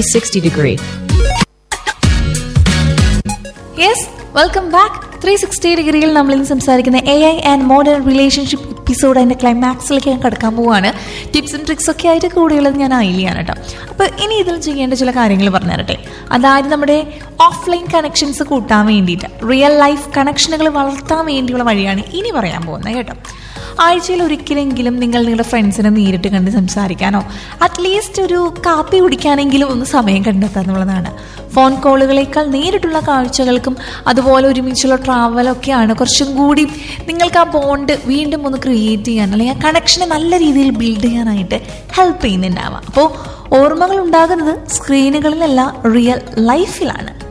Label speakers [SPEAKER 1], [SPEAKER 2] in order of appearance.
[SPEAKER 1] 360 degree.
[SPEAKER 2] Yes welcome back three sixty ഡിഗ്രിയിൽ നമ്മൾ ഇന്ന് സംസാരിക്കുന്ന A I and modern relationship episode അതിന്റെ ക്ലൈമാക്സിലേക്ക് ഞാൻ കിടക്കാൻ പോവാണ് ടിപ്സ് ആൻഡ് ട്രിക്സ് ഒക്കെ ആയിട്ട് കൂടെയുള്ളത് ഞാൻ ഐലിയാണ് കേട്ടോ അപ്പോൾ ഇനി ഇതിൽ ചെയ്യേണ്ട ചില കാര്യങ്ങൾ പറഞ്ഞു തരട്ടെ അതായത് നമ്മുടെ ഓഫ്ലൈൻ കണക്ഷൻസ് കൂട്ടാൻ വേണ്ടിയിട്ട് റിയൽ ലൈഫ് കണക്ഷനുകൾ വളർത്താൻ വേണ്ടിയുള്ള വഴിയാണ് ഇനി പറയാൻ പോകുന്നത് കേട്ടോ ആഴ്ചയിൽ ഒരിക്കലെങ്കിലും നിങ്ങൾ നിങ്ങളുടെ ഫ്രണ്ട്സിനെ നേരിട്ട് കണ്ട് സംസാരിക്കാനോ അറ്റ്ലീസ്റ്റ് ഒരു കാപ്പി കുടിക്കാനെങ്കിലും ഒന്ന് സമയം കണ്ടെത്തുക എന്നുള്ളതാണ് ഫോൺ കോളുകളേക്കാൾ നേരിട്ടുള്ള കാഴ്ചകൾക്കും അതുപോലെ ഒരുമിച്ചുള്ള ട്രാവലൊക്കെയാണ് കുറച്ചും കൂടി നിങ്ങൾക്ക് ആ ബോണ്ട് വീണ്ടും ഒന്ന് ക്രിയേറ്റ് ചെയ്യാൻ അല്ലെങ്കിൽ ആ കണക്ഷനെ നല്ല രീതിയിൽ ബിൽഡ് ചെയ്യാനായിട്ട് ഹെൽപ്പ് ചെയ്യുന്നുണ്ടാവാം അപ്പോൾ ഓർമ്മകൾ ഉണ്ടാകുന്നത് സ്ക്രീനുകളിലല്ല റിയൽ ലൈഫിലാണ്